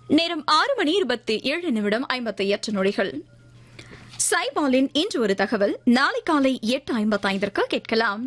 நேரம் ஆறு மணி இருபத்தி ஏழு நிமிடம் ஐம்பத்தி எட்டு நொடிகள் சைபாலின் இன்று ஒரு தகவல் நாளை காலை எட்டு ஐம்பத்தைந்திற்கு கேட்கலாம்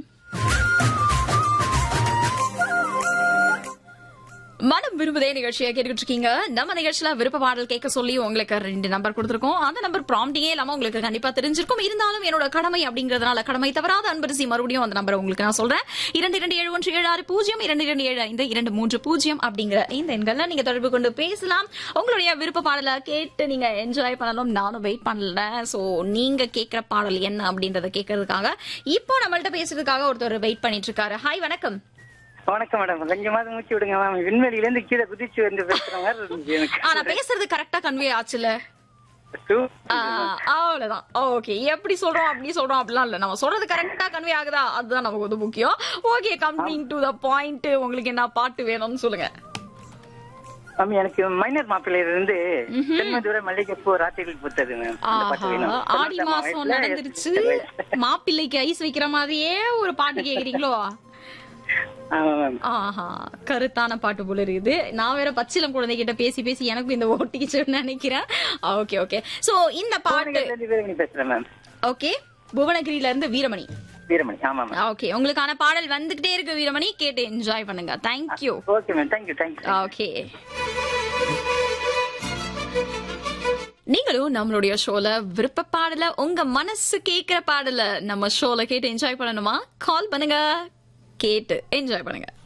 மனம் விரும்புதே நிகழ்ச்சியை கேட்டுக்கிட்டு இருக்கீங்க நம்ம நிகழ்ச்சியில விருப்ப பாடல் கேட்க சொல்லி உங்களுக்கு ரெண்டு நம்பர் கொடுத்திருக்கோம் அந்த நம்பர் ப்ராம்டிங்கே இல்லாம உங்களுக்கு கண்டிப்பா தெரிஞ்சிருக்கும் இருந்தாலும் என்னோட கடமை அப்படிங்கறதுனால கடமை தவறாத அன்பரிசி மறுபடியும் அந்த நம்பர் உங்களுக்கு நான் சொல்றேன் இரண்டு இரண்டு ஏழு ஒன்று ஏழு ஆறு பூஜ்ஜியம் இரண்டு இரண்டு ஏழு ஐந்து இரண்டு மூன்று பூஜ்ஜியம் அப்படிங்கிற இந்த எண்கள்ல நீங்க தொடர்பு கொண்டு பேசலாம் உங்களுடைய விருப்ப பாடலை கேட்டு நீங்க என்ஜாய் பண்ணணும் நானும் வெயிட் பண்ணல சோ நீங்க கேட்கிற பாடல் என்ன அப்படின்றத கேட்கறதுக்காக இப்போ நம்மள்ட்ட பேசுறதுக்காக ஒருத்தர் வெயிட் பண்ணிட்டு இருக்காரு ஹாய் வணக்கம் வணக்கம் மேடம் கொஞ்சமாவது மூச்சு விடுங்க மேம் விண்வெளியில இருந்து கீழே குதிச்சு வந்து பேசுற மாதிரி இருந்துச்சு எனக்கு ஆ, நான் பேசுறது கரெக்டா கன்வே ஆச்சுல Two- ஆ, அவ்வளவுதான் ஓகே எப்படி சொல்றோம் அப்படி சொல்றோம் அப்படிலாம் இல்ல நம்ம சொல்றது கரெக்டா கன்வே ஆகுதா அதுதான் நமக்கு வந்து முக்கியம் okay coming to the point உங்களுக்கு என்ன பாட்டு வேணும்னு சொல்லுங்க மேம் எனக்கு மைனர் மாப்பிள்ளையில இருந்து தென்மதுரை மல்லிகைப்பூ ராத்திரியில் பூத்தது மேம் அந்த பாட்டு ஆஹா, வேணும் ஆடி மாசம் நடந்துருச்சு மாப்பிள்ளைக்கு ஐஸ் வைக்கிற மாதிரியே ஒரு பாட்டு கேக்குறீங்களோ ஆமா மேம் ஆஹா கருத்தான பாட்டு போல இருக்குது நான் வேற பச்சிலம் குழந்தைகிட்ட பேசி பேசி எனக்கும் இந்த ஓட்டிச்சுன்னு நினைக்கிறேன் ஓகே ஓகே சோ இந்த பாட்டு ரெண்டு வீரமணி பேசுறேன் மேம் ஓகே புவனகிரில இருந்து வீரமணி வீரமணி ஆமா மேம் ஓகே உங்களுக்கான பாடல் வந்துகிட்டே இருக்கு வீரமணி கேட்டு என்ஜாய் பண்ணுங்க thank you okay ma'am thank you thank you okay நீங்களும் நம்மளுடைய ஷோல விருப்ப பாடல உங்க மனசு கேக்குற பாடல நம்ம ஷோல கேட்டு என்ஜாய் பண்ணணுமா கால் பண்ணுங்க கேட்டு என்ஜாய் பண்ணுங்க